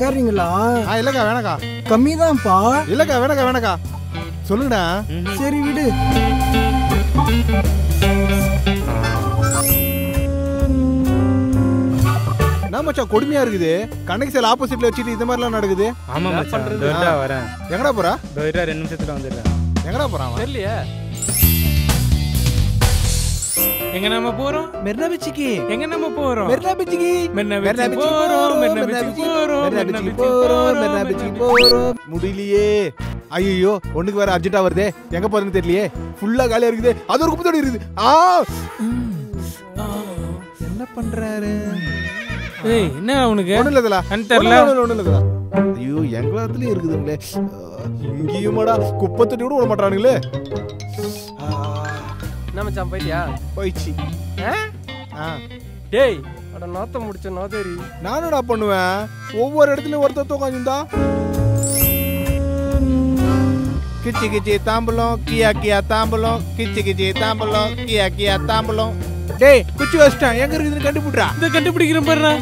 ஏறீங்களா ஆ இல்லக்கா வேணாக்கா கம்மி தான்ப்பா இல்லக்கா வேணாக்கா வேணாக்கா சொல்லுங்கண்ணா சரி விடு என்ன மச்சான் கொடுமையா இருக்குது கண்ணகி சேல் ஆப்போசிட்ல வச்சுட்டு இந்த மாதிரிலாம் நடக்குது ஆமா மச்சான் இதோ இருடா வரேன் எங்கடா போறா இதோ இருடா ரெண்டு நிமிஷத்துல வந்துடுறேன் எங்கடா போறான் அவன்? தெரியலையே எங்க நம்ம போறோம் மெரினா பீச்சுக்கு எங்க நம்ம போறோம் மெரினா பீச்சுக்கு மெரினா மெரினா பீச்சுக்கு பீச்சுக்கு போறோம் மெரினா மெரினா பீச்சுக்கு பீச்சுக்கு போறோம் மெரினா மெரினா பீச்சுக்கு பீச்சுக்கு போறோம் போறோம் மெரினா மெரினா பீச்சுக்கு பீச்சுக்கு போறோம் முடியலையே ஐயோ ஒண்ணுக்கு வேற அர்ஜென்ட்டா வருதே எங்க போறதுன்னு தெரியலையே ஃபுல்லா காலியா இருக்குது அது ஒரு குப்பத்தோடு இருக்குது ஆ என்ன பண்றாரு ஏய் என்ன உனக்கு ஒண்ணும் இல்லதுல கண் தெரியல ஒண்ணும் இல்லதுல ஐயோ எங்களாத்துலயும் இருக்குதுங்களே இங்கேயுமாடா குப்பை தொட்டி கூட விட மாட்டானுங்களே ஆ, என்ன மச்சான் போயிட்டியா போயிடுச்சு ஆ? ஆ டேய் அட நாத்தம் முடிச்ச நோதேரி நானும்டா பண்ணுவேன் ஒவ்வொரு இடத்துலயும் ஒருத்தர் உட்காந்துருந்தா கிச்சி கிச்சி தாம்பலம் கியா கியா தாம்பலம் கிச்சி கிச்சி தாம்பலம் கியா கியா தாம்பலம் டேய் குச்சி வச்சிட்டேன் எங்க இருக்குதுன்னு கண்டுபிடுறா இந்த கண்டுபிடிக்கிறேன் பாருடா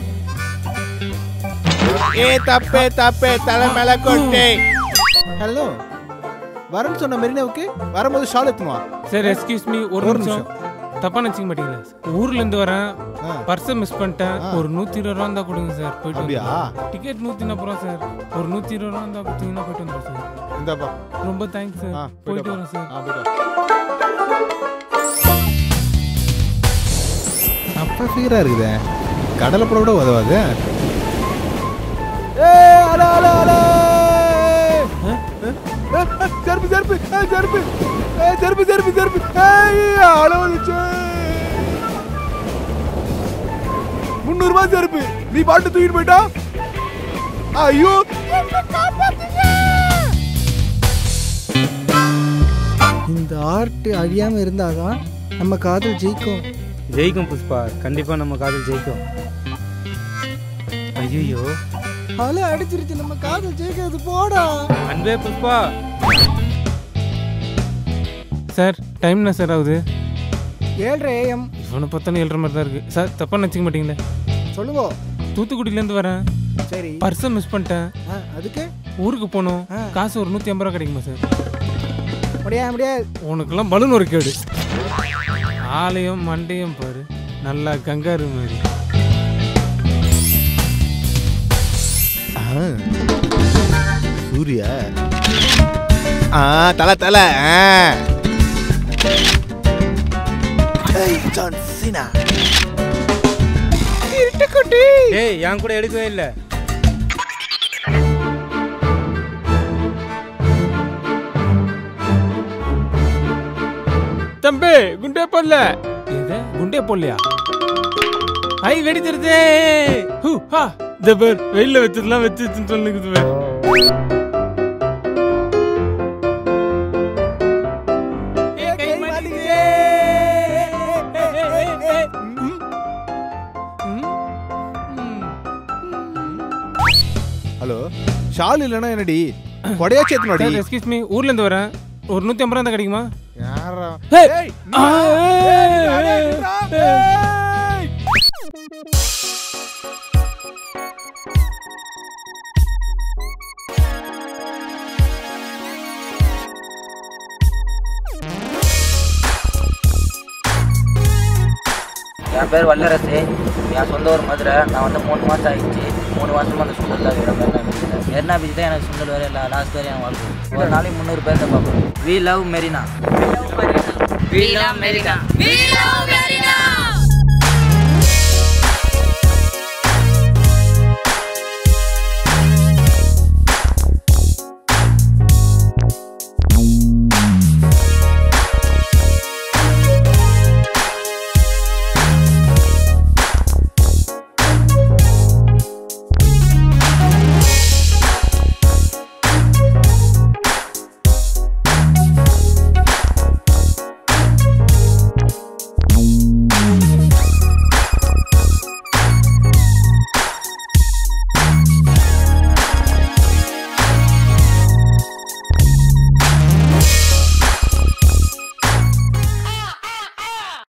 ஏ தப்பே தப்பே தலை மேல கொட்டே ஹலோ வரேன்னு சொன்ன மெரினாவுக்கு வரும்போது ஷால் எத்துனுவா சார் எக்ஸ்கியூஸ் மீ ஒரு ஒரு நிமிஷம் தப்பா நினைச்சிக்க மாட்டீங்களா ஊர்ல இருந்து வரேன் ஆ. பர்ஸை மிஸ் பண்ணிட்டேன் ஆ. ஒரு நூத்தி இருபது ரூபா இருந்தா கொடுங்க சார் போயிட்டு அப்படியா வந்துடுறேன். டிக்கெட் நூத்தி நாற்பது ரூபா சார் ஒரு நூத்தி இருபது ரூபா இருந்தா கொடுத்தீங்கன்னா போயிட்டு வந்துடுறேன் சார் இந்தாப்பா ரொம்ப தேங்க்ஸ் ஆ சார் போயிட்டு போயிட்டு வா. வரேன் சார் ஆ போயிட்டு வா. அப்பா ஃபிகரா இருக்குதே கடலை படம் கூட உதவாது ஏய் அல அல அல செருப்பு செருப்பு ஏய், செருப்பு ஏய், செருப்பு செருப்பு செருப்பு ஏய் அல வந்துச்சு முந்நூறு ரூபாய் செருப்பு நீ பாட்டு தூக்கிட்டு போயிட்டா ஐயோ இந்த ஆர்ட் அழியாம இருந்தாதான் நம்ம காதல் ஜெயிக்கும் ஜெயிக்கும் புஷ்பா கண்டிப்பா நம்ம காதல் ஜெயிக்கும் ஐயோ அலை அடிச்சிருச்சு நம்ம காதல் ஜெயிக்கிறது போடா அன்பே புஷ்பா சார் டைம் என்ன சார் ஆகுது ஏழ்ரை ஏஎம் இவனை பார்த்தோன்னு ஏழ்ற மாதிரி தான் இருக்கு சார் தப்பா நினைச்சிக்க மாட்டீங்களே சொல்லுங்க தூத்துக்குடியிலேருந்து வரேன் சரி பர்ஸை மிஸ் பண்ணிட்டேன் ஆ, அதுக்கு ஊருக்கு போகணும் ஆ. காசு ஒரு நூற்றி ஐம்பது ரூபா கிடைக்குமா சார் முடியாது முடியாது உனக்கெல்லாம் பலூன் ஒரு கேடு ஆலயம் மண்டையும் பாரு நல்லா கங்காரு மாதிரி சூர்யா ஆ தலை தலை ஆ ஜான் சீனா டேய் என் கூட எடுக்கவே இல்லை தம்பி குண்டே போடல எது குண்டே போடலையா ஐ வெடிச்சிருச்சே ஹூ ஹா இந்த பேர் வெயில்ல வச்சதெல்லாம் வச்சு வச்சுன்னு சொல்லுங்குது பேர் ஹலோ ஷால் இல்லைன்னா என்னடி கொடையா சேத்தனடி எக்ஸ்கியூஸ் மீ ஊர்ல இருந்து வரேன் ஒரு நூத்தி ஐம்பது ரூபா இருந்தா கிடைக்குமா யாரா ஏய். ஏய், ஆ, ஏய், ஏய், ஏய், ஏய், ஏய். என் பேர் வல்லரசு என் சொந்த ஊர் மதுரை நான் வந்து மூணு மாதம் ஆயிடுச்சு மூணு மாதமாக அந்த சுண்டல் தான் வேறு மெரினா பீச்சில் மெரினா பீச் தான் எனக்கு சுண்டல் வேறு இல்லை லாஸ்ட் வரை எனக்கு வாழ்க்கை ஒரு நாளைக்கு முந்நூறு பேர் தான் பார்ப்போம் we love Marina We love America. We love America.